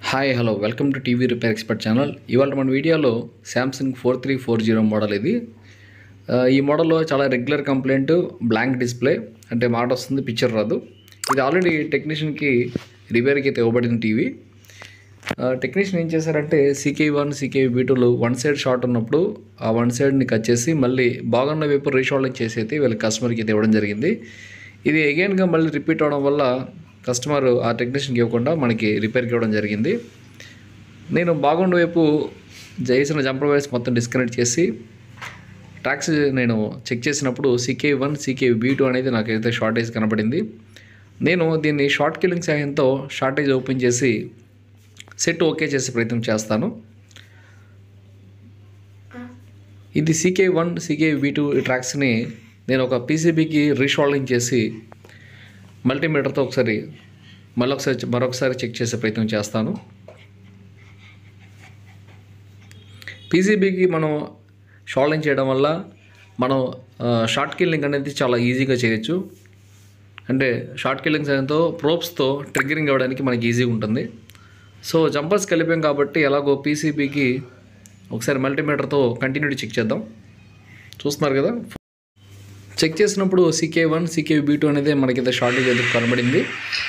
hi hello welcome to TV repair expert channel ఇవాళ మన వీడియోలో Samsung four three four zero model ఇది ఆ, ఈ మోడల్లో చాలా రెగ్యులర్ కంప్లైంట్ బ్లాంక్ డిస్ప్లే అంటే మాట వస్తుంది పిక్చర్ రాదు ఇది ఆల్రెడీ టెక్నీషియన్కి రిపేర్కి అయితే ఇవ్వబడిన టీవీ టెక్నీషియన్ ఏం చేశారంటే సీకే వన్ సీకే బీ టూలు వన్ సైడ్ షార్ట్ ఉన్నప్పుడు ఆ వన్ సైడ్ని కట్ చేసి మళ్ళీ బాగున్న వైపు రీషోల్డింగ్ చేసి అయితే వీళ్ళ కస్టమర్కి అయితే ఇవ్వడం జరిగింది ఇది అగైన్గా మళ్ళీ రిపీట్ అవడం వల్ల కస్టమర్ ఆ టెక్నీషియన్కి ఇవ్వకుండా మనకి రిపేర్కి ఇవ్వడం జరిగింది నేను బాగుండే వైపు చేసిన జంపర్ వైర్స్ మొత్తం డిస్కనెక్ట్ చేసి ట్యాక్స్ నేను చెక్ చేసినప్పుడు CK one CK B two అనేది నాకైతే షార్టేజ్ కనబడింది నేను దీన్ని షార్ట్ కిల్లింగ్ సహాయంతో షార్టేజ్ ఓపెన్ చేసి సెట్ ఓకే చేసే ప్రయత్నం చేస్తాను ఇది CK one CK B two ట్రాక్స్ని నేను ఒక పీసీబీకి రీషోల్డింగ్ చేసి మల్టీమీటర్తో ఒకసారి మళ్ళొకసారి మరొకసారి చెక్ చేసే ప్రయత్నం చేస్తాను పీసీబీకి మనం షోల్డింగ్ చేయడం వల్ల మనం షార్ట్ కిల్లింగ్ అనేది చాలా ఈజీగా చేయొచ్చు అంటే షార్ట్ కిల్లింగ్ సాయంతో ప్రోప్స్తో ట్రిగ్గరింగ్ అవ్వడానికి మనకి ఈజీగా ఉంటుంది సో జంపర్స్ కలిపాం కాబట్టి ఎలాగో పీసీబీకి ఒకసారి మల్టీమీటర్తో కంటిన్యూటీ చెక్ చేద్దాం చూస్తున్నారు కదా చెక్ చేసినప్పుడు CK one CK B two అనేది మనకైతే షార్టేజ్ అయితే కనబడింది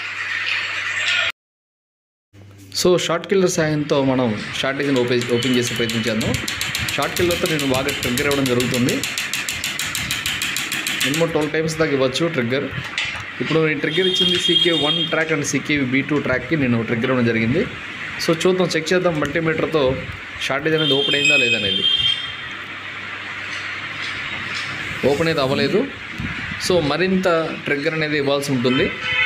సో షార్ట్ కిల్లర్ సాయంతో మనం షార్టేజ్ని ఓపెన్ ఓపెన్ చేసే ప్రయత్నం చేద్దాం షార్ట్ కిల్లర్తో నేను బాగా ట్రిగ్గర్ ఇవ్వడం జరుగుతుంది మినిమం ట్వెల్వ్ టైమ్స్ దాకా ఇవ్వచ్చు ట్రిగ్గర్ ఇప్పుడు నేను ట్రిగ్గర్ ఇచ్చింది CK one track and CK B two ట్రాక్కి నేను ట్రిగ్గర్ ఇవ్వడం జరిగింది సో చూద్దాం చెక్ చేద్దాం మల్టీమీటర్తో షార్టేజ్ అనేది ఓపెన్ అయిందా లేదనేది ఓపెన్ అయితే అవ్వలేదు సో మరింత ట్రిగ్గర్ అనేది ఇవ్వాల్సి ఉంటుంది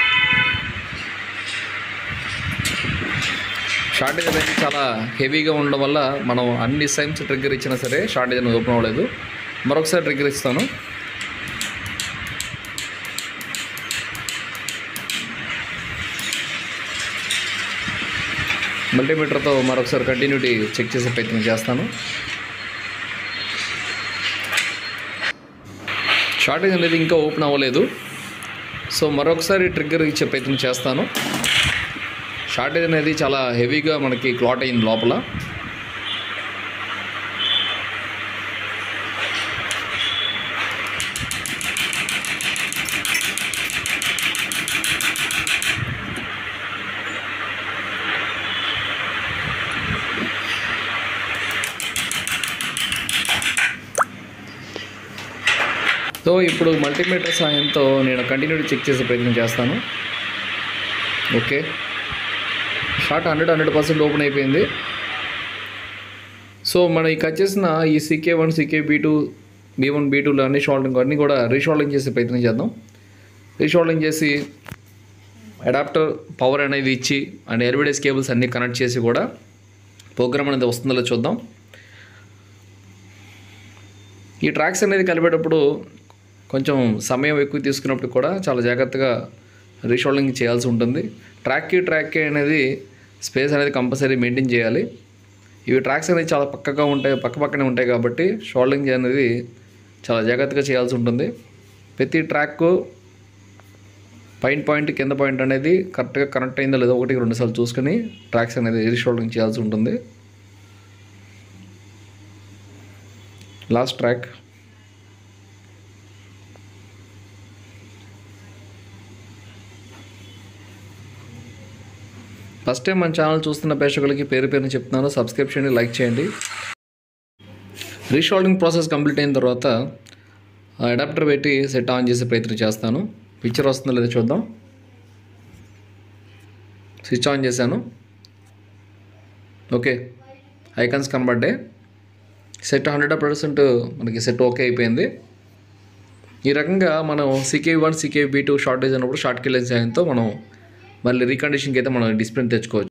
షార్టేజ్ అనేది చాలా హెవీగా ఉండడం వల్ల మనం అన్ని సైన్స్ ట్రిగ్గర్ ఇచ్చినా సరే షార్టేజ్ అనేది ఓపెన్ అవ్వలేదు మరొకసారి ట్రిగ్గర్ ఇస్తాను మల్టీమీటర్తో మరొకసారి కంటిన్యూటీ చెక్ చేసే ప్రయత్నం చేస్తాను షార్టేజ్ అనేది ఇంకా ఓపెన్ అవ్వలేదు సో మరొకసారి ట్రిగ్గర్ ఇచ్చే ప్రయత్నం చేస్తాను షార్టేజ్ అనేది చాలా హెవీగా మనకి క్లాట్ అయింది లోపల సో ఇప్పుడు మల్టీమీటర్ సహాయంతో నేను కంటిన్యూటీ చెక్ చేసే ప్రయత్నం చేస్తాను okay short hundred hundred percent open అయిపోయింది సో మనం ఈ కట్ చేసిన ఈ CK one CK B two B one B టూలు అన్ని షోల్డింగ్ అన్నీ కూడా రీషోల్డింగ్ చేసే ప్రయత్నం చేద్దాం రీషోల్డింగ్ చేసి అడాప్టర్ పవర్ అనేది ఇచ్చి అండ్ ఎల్విడెస్ కేబుల్స్ అన్నీ కనెక్ట్ చేసి కూడా ప్రోగ్రామ్ అనేది వస్తుందో లేదో చూద్దాం ఈ ట్రాక్స్ అనేది కలిపేటప్పుడు కొంచెం సమయం ఎక్కువ తీసుకున్నప్పుడు కూడా చాలా జాగ్రత్తగా రీషోల్డింగ్ చేయాల్సి ఉంటుంది ట్రాక్కి ట్రాక్కి అనేది స్పేస్ అనేది కంపల్సరీ మెయింటైన్ చేయాలి ఇవి ట్రాక్స్ అనేది చాలా పక్కగా ఉంటాయి పక్క పక్కనే ఉంటాయి కాబట్టి షోల్డింగ్ అనేది చాలా జాగ్రత్తగా చేయాల్సి ఉంటుంది ప్రతి ట్రాక్ పైన పాయింట్ కింద పాయింట్ అనేది కరెక్ట్గా కనెక్ట్ అయిందో లేదో ఒకటి రెండు సార్లు చూసుకొని ట్రాక్స్ అనేది రీషోల్డింగ్ చేయాల్సి ఉంటుంది లాస్ట్ ట్రాక్ ఫస్ట్ టైం మన ఛానల్ చూస్తున్న ప్రేక్షకులకి పేరు పేరుని చెప్తున్నాను సబ్స్క్రైబ్ చేయండి లైక్ చేయండి రీషోల్డింగ్ ప్రాసెస్ కంప్లీట్ అయిన తర్వాత అడాప్టర్ పెట్టి సెట్ ఆన్ చేసే ప్రయత్నం చేస్తాను పిక్చర్ వస్తుందో లేదో చూద్దాం స్విచ్ ఆన్ చేశాను ఓకే ఐకాన్స్ కనబడ్డాయి సెట్ హండ్రెడ్ పర్సెంట్ మనకి సెట్ ఓకే అయిపోయింది ఈ రకంగా మనం CK one CK B two shortage అన్నప్పుడు షార్ట్ కిల్లెన్స్ సాయంతో మనం మళ్ళీ రీకండిషన్కి అయితే మనం డిస్ప్లేని తెచ్చుకోవచ్చు